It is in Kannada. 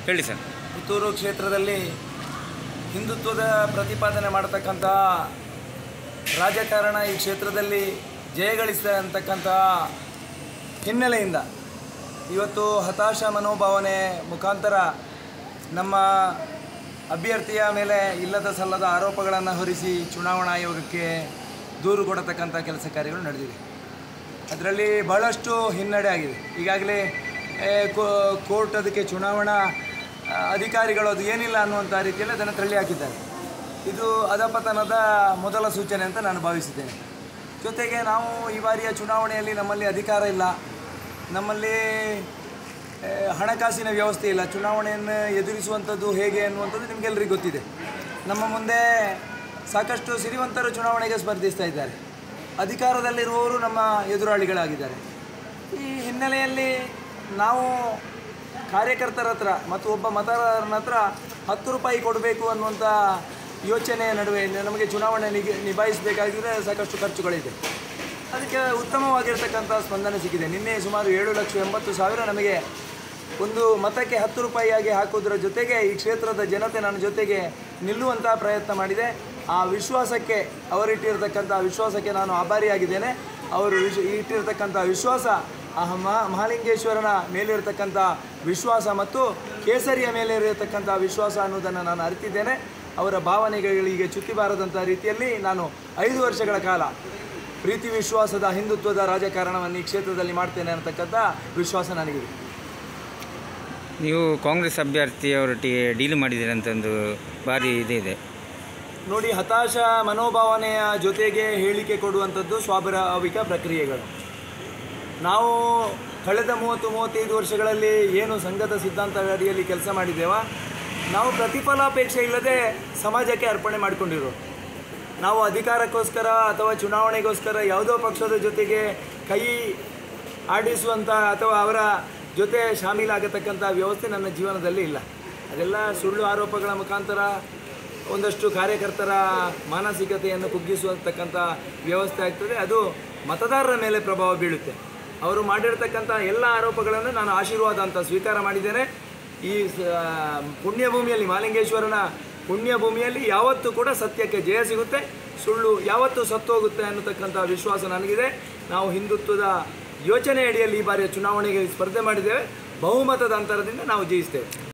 ಹೇಳಿ ಸರ್ ಪುತ್ತೂರು ಕ್ಷೇತ್ರದಲ್ಲಿ ಹಿಂದುತ್ವದ ಪ್ರತಿಪಾದನೆ ಮಾಡತಕ್ಕಂಥ ರಾಜಕಾರಣ ಈ ಕ್ಷೇತ್ರದಲ್ಲಿ ಜಯಗಳಿಸಿದೆ ಅಂತಕ್ಕಂತಹ ಹಿನ್ನೆಲೆಯಿಂದ ಇವತ್ತು ಹತಾಶ ಮನೋಭಾವನೆ ಮುಖಾಂತರ ನಮ್ಮ ಅಭ್ಯರ್ಥಿಯ ಮೇಲೆ ಇಲ್ಲದ ಸಲ್ಲದ ಆರೋಪಗಳನ್ನು ಹೊರಿಸಿ ಚುನಾವಣಾ ಆಯೋಗಕ್ಕೆ ದೂರು ಕೊಡತಕ್ಕಂಥ ಕೆಲಸ ಕಾರ್ಯಗಳು ನಡೆದಿದೆ ಅದರಲ್ಲಿ ಬಹಳಷ್ಟು ಹಿನ್ನಡೆ ಆಗಿದೆ ಈಗಾಗಲೇ ಏ, ಕೋ- ಕೋರ್ಟ್ ಅದಕ್ಕೆ ಚುನಾವಣಾ ಆ, ಅಧಿಕಾರಿಗಳು ಅದು ಏನಿಲ್ಲ ಅನ್ನುವಂಥ ರೀತಿಯಲ್ಲಿ ಅದನ್ನು ತಳ್ಳಿ ಹಾಕಿದ್ದಾರೆ ಇದು ಅಧಪತನದ ಮೊದಲ ಸೂಚನೆ ಅಂತ ನಾನು ಭಾವಿಸಿದ್ದೇನೆ ಜೊತೆಗೆ ನಾವು ಈ ಬಾರಿಯ ಚುನಾವಣೆಯಲ್ಲಿ ನಮ್ಮಲ್ಲಿ ಅಧಿಕಾರ ಇಲ್ಲ ನಮ್ಮಲ್ಲಿ ಏ, ಹಣಕಾಸಿನ ವ್ಯವಸ್ಥೆ ಇಲ್ಲ ಚುನಾವಣೆಯನ್ನು ಎದುರಿಸುವಂಥದ್ದು ಹೇಗೆ ಅನ್ನುವಂಥದ್ದು ನಿಮಗೆಲ್ಲರಿಗೂ ಗೊತ್ತಿದೆ ನಮ್ಮ ಮುಂದೆ ಸಾಕಷ್ಟು ಸಿರಿವಂತರು ಚುನಾವಣೆಗೆ ಸ್ಪರ್ಧಿಸ್ತಾ ಇದ್ದಾರೆ ಅಧಿಕಾರದಲ್ಲಿರುವವರು ನಮ್ಮ ಎದುರಾಳಿಗಳಾಗಿದ್ದಾರೆ ಈ ಹಿನ್ನೆಲೆಯಲ್ಲಿ ನಾವು ಕಾರ್ಯಕರ್ತರ ಹತ್ರ ಮತ್ತು ಒಬ್ಬ ಮತದಾರನ ಹತ್ರ ಹತ್ತು ರೂಪಾಯಿ ಕೊಡಬೇಕು ಅನ್ನುವಂಥ ಯೋಚನೆಯ ನಡುವೆ ನಮಗೆ ಚುನಾವಣೆ ನಿಗಿ ನಿಭಾಯಿಸಬೇಕಾಗಿದ್ರೆ ಸಾಕಷ್ಟು ಖರ್ಚುಗಳಿದೆ ಅದಕ್ಕೆ ಉತ್ತಮವಾಗಿರ್ತಕ್ಕಂಥ ಸ್ಪಂದನೆ ಸಿಕ್ಕಿದೆ ನಿನ್ನೆ ಸುಮಾರು ಏಳು ಲಕ್ಷ ಎಂಬತ್ತು ಸಾವಿರ ನಮಗೆ ಒಂದು ಮತಕ್ಕೆ ಹತ್ತು ರೂಪಾಯಿಯಾಗಿ ಹಾಕೋದ್ರ ಜೊತೆಗೆ ಈ ಕ್ಷೇತ್ರದ ಜನತೆ ನನ್ನ ಜೊತೆಗೆ ನಿಲ್ಲುವಂಥ ಪ್ರಯತ್ನ ಮಾಡಿದೆ ಆ ವಿಶ್ವಾಸಕ್ಕೆ ಅವರಿಟ್ಟಿರ್ತಕ್ಕಂಥ ವಿಶ್ವಾಸಕ್ಕೆ ನಾನು ಆಭಾರಿಯಾಗಿದ್ದೇನೆ ಅವರು ವಿಶ್ ಇಟ್ಟಿರ್ತಕ್ಕಂಥ ವಿಶ್ವಾಸ ಆ ಮಹಾ ಮಹಾಲಿಂಗೇಶ್ವರನ ಮೇಲಿರತಕ್ಕಂಥ ವಿಶ್ವಾಸ ಮತ್ತು ಕೇಸರಿಯ ಮೇಲೆ ಇರತಕ್ಕಂಥ ವಿಶ್ವಾಸ ಅನ್ನೋದನ್ನು ನಾನು ಅರಿತಿದ್ದೇನೆ ಅವರ ಭಾವನೆಗಳಿಗೆ ಚ್ಯುತಿ ಬಾರದಂಥ ರೀತಿಯಲ್ಲಿ ನಾನು ಐದು ವರ್ಷಗಳ ಕಾಲ ಪ್ರೀತಿ ವಿಶ್ವಾಸದ ಹಿಂದುತ್ವದ ರಾಜಕಾರಣವನ್ನು ಈ ಕ್ಷೇತ್ರದಲ್ಲಿ ಮಾಡ್ತೇನೆ ಅನ್ನತಕ್ಕಂಥ ವಿಶ್ವಾಸ ನನಗಿದೆ ನೀವು ಕಾಂಗ್ರೆಸ್ ಅಭ್ಯರ್ಥಿಯವರೊಟ್ಟಿಗೆ ಡೀಲ್ ಮಾಡಿದ್ದೀರಿ ಅಂತ ಒಂದು ಭಾರಿ ಇದಿದೆ ನೋಡಿ ಹತಾಶ ಮನೋಭಾವನೆಯ ಜೊತೆಗೆ ಹೇಳಿಕೆ ಕೊಡುವಂಥದ್ದು ಸ್ವಾಭಾವಿಕ ಪ್ರಕ್ರಿಯೆಗಳು ನಾವು ಕಳೆದ ಮೂವತ್ತು ಮೂವತ್ತೈದು ವರ್ಷಗಳಲ್ಲಿ ಏನು ಸಂಘದ ಸಿದ್ಧಾಂತ ಅಡಿಯಲ್ಲಿ ಕೆಲಸ ಮಾಡಿದ್ದೇವ ನಾವು ಪ್ರತಿಫಲಾಪೇಕ್ಷೆ ಇಲ್ಲದೆ ಸಮಾಜಕ್ಕೆ ಅರ್ಪಣೆ ಮಾಡಿಕೊಂಡಿರೋ ನಾವು ಅಧಿಕಾರಕ್ಕೋಸ್ಕರ ಅಥವಾ ಚುನಾವಣೆಗೋಸ್ಕರ ಯಾವುದೋ ಪಕ್ಷದ ಜೊತೆಗೆ ಕೈ ಆಡಿಸುವಂಥ ಅಥವಾ ಅವರ ಜೊತೆ ಶಾಮೀಲಾಗತಕ್ಕಂಥ ವ್ಯವಸ್ಥೆ ನನ್ನ ಜೀವನದಲ್ಲಿ ಇಲ್ಲ ಅದೆಲ್ಲ ಸುಳ್ಳು ಆರೋಪಗಳ ಮುಖಾಂತರ ಒಂದಷ್ಟು ಕಾರ್ಯಕರ್ತರ ಮಾನಸಿಕತೆಯನ್ನು ಕುಗ್ಗಿಸುವಂತಕ್ಕಂಥ ವ್ಯವಸ್ಥೆ ಆಗ್ತದೆ ಅದು ಮತದಾರರ ಮೇಲೆ ಪ್ರಭಾವ ಬೀಳುತ್ತೆ ಅವರು ಮಾಡಿರ್ತಕ್ಕಂಥ ಎಲ್ಲ ಆರೋಪಗಳನ್ನು ನಾನು ಆಶೀರ್ವಾದ ಅಂತ ಸ್ವೀಕಾರ ಮಾಡಿದ್ದೇನೆ ಈ ಸ- ಪುಣ್ಯಭೂಮಿಯಲ್ಲಿ ಮಾಲಿಂಗೇಶ್ವರನ ಪುಣ್ಯಭೂಮಿಯಲ್ಲಿ ಯಾವತ್ತೂ ಕೂಡ ಸತ್ಯಕ್ಕೆ ಜಯ ಸಿಗುತ್ತೆ ಸುಳ್ಳು ಯಾವತ್ತೂ ಸತ್ತೋಗುತ್ತೆ ಅನ್ನತಕ್ಕಂಥ ವಿಶ್ವಾಸ ನನಗಿದೆ ನಾವು ಹಿಂದುತ್ವದ ಯೋಚನೆ ಅಡಿಯಲ್ಲಿ ಈ ಬಾರಿಯ ಚುನಾವಣೆಗೆ ಸ್ಪರ್ಧೆ ಮಾಡಿದ್ದೇವೆ ಬಹುಮತದ ಅಂತರದಿಂದ ನಾವು ಜಯಿಸ್ತೇವೆ